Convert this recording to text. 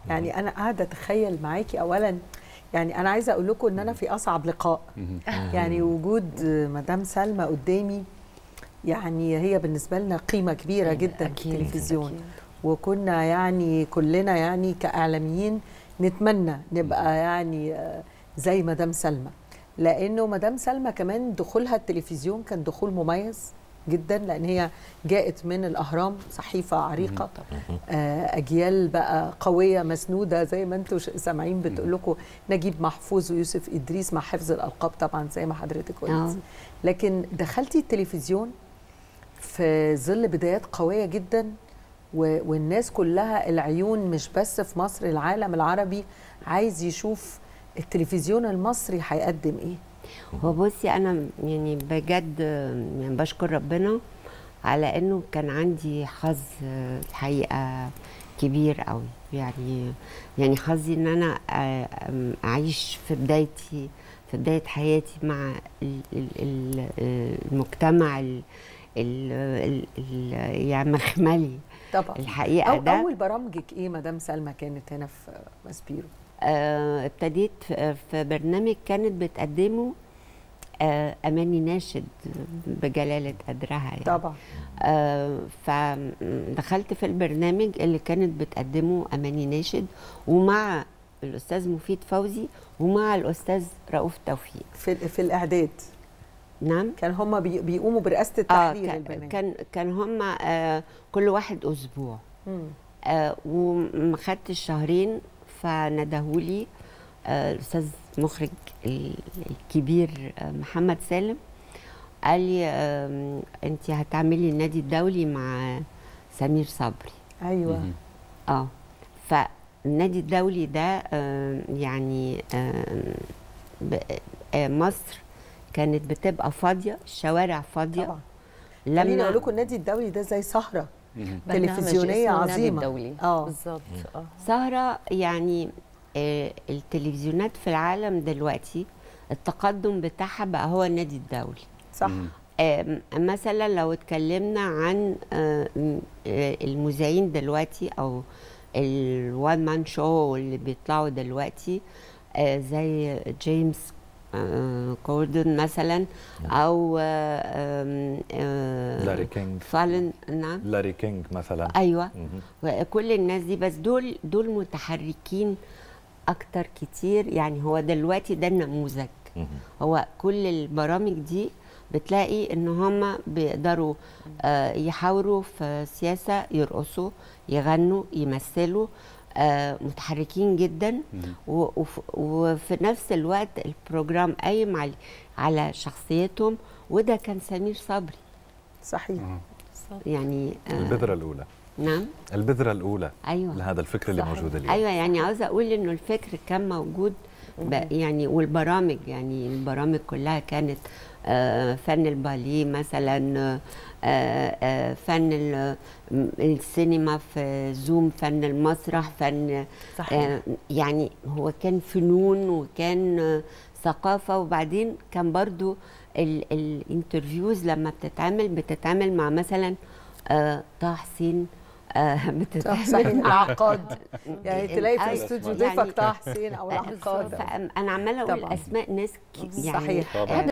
يعني انا قاعده اتخيل معاكي اولا يعني انا عايزه اقول لكم ان انا في اصعب لقاء يعني وجود مدام سلمى قدامي يعني هي بالنسبه لنا قيمه كبيره جدا في التلفزيون وكنا يعني كلنا يعني كاعلاميين نتمنى نبقى يعني آه، زي مدام سلمى لانه مدام سلمى كمان دخولها التلفزيون كان دخول مميز جدا لان هي جاءت من الاهرام صحيفه عريقه آه، اجيال بقى قويه مسنوده زي ما انتم سامعين بتقول لكم نجيب محفوظ ويوسف ادريس مع حفظ الالقاب طبعا زي ما حضرتك قلت آه. لكن دخلتي التلفزيون في ظل بدايات قويه جدا و- والناس كلها العيون مش بس في مصر العالم العربي عايز يشوف التلفزيون المصري هيقدم ايه هو بصي انا يعني بجد يعني بشكر ربنا على انه كان عندي حظ الحقيقه كبير قوي يعني يعني حظي ان انا أ- اعيش في بدايتي في بدايه حياتي مع ال- ال- ال- المجتمع ال- ال- ال- ال- يعني مخملي طبعا الحقيقه أو ده اول برامجك ايه مدام سلمى كانت هنا في ماسبيرو آه، ابتديت في في برنامج كانت بتقدمه آه، اماني ناشد بجلاله قدرها يعني طبعا آه، فدخلت في البرنامج اللي كانت بتقدمه اماني ناشد ومع الاستاذ مفيد فوزي ومع الاستاذ رؤوف توفيق في في الاعداد نعم كان هم بي بيقوموا برئاسه اه التحرير كان البرنامج كان كان هم آه كل واحد اسبوع مم. آه وما خدتش شهرين فندهولي آه الاستاذ مخرج ال- الكبير آه محمد سالم قال لي آه انت هتعملي النادي الدولي مع سمير صبري ايوه اه فالنادي الدولي ده آه يعني آه ب- آه مصر كانت بتبقى فاضيه الشوارع فاضيه طبعا خليني لما اقول لكم النادي الدولي ده زي سهره برنامج تلفزيونيه اسمه النادي عظيمه الدولي اه بالظبط اه سهرة يعني آه، التلفزيونات في العالم دلوقتي التقدم بتاعها بقى هو النادي الدولي صح آم، مثلا لو اتكلمنا عن آه، م- آه، المذيعين دلوقتي او الوان مان شو اللي بيطلعوا دلوقتي آه، زي جيمس آه، كوردن مثلا او آه، آم، آه، لاري كينج فالن نعم لاري كينج مثلا ايوه مهم. كل الناس دي بس دول دول متحركين اكتر كتير يعني هو دلوقتي ده النموذج مهم. هو كل البرامج دي بتلاقي ان هم بيقدروا آه يحاوروا في سياسه يرقصوا يغنوا يمثلوا آه متحركين جدا مهم. و- وف- وفي نفس الوقت البروجرام قايم على على شخصيتهم وده كان سمير صبري صحيح يعني آه البذره الاولى نعم البذره الاولى ايوه لهذا الفكر اللي صحيح. موجود اليوم ايوه يعني عاوزه اقول انه الفكر كان موجود ب- يعني والبرامج يعني البرامج كلها كانت آه، فن الباليه مثلا آه، آه، فن ال- م- السينما في زوم فن المسرح فن صحيح آه، يعني هو كان فنون وكان آه، ثقافة وبعدين كان برضو ال- الانترفيوز لما بتتعمل بتتعمل مع مثلا آه، طه حسين آه، صح بتتعمل صحيح مع العقاد يعني تلاقي في أيوة. الاستوديو يعني- ضيفك طه حسين او العقاد فانا عماله اقول طبعاً. اسماء ناس ك- يعني صحيح طبعاً.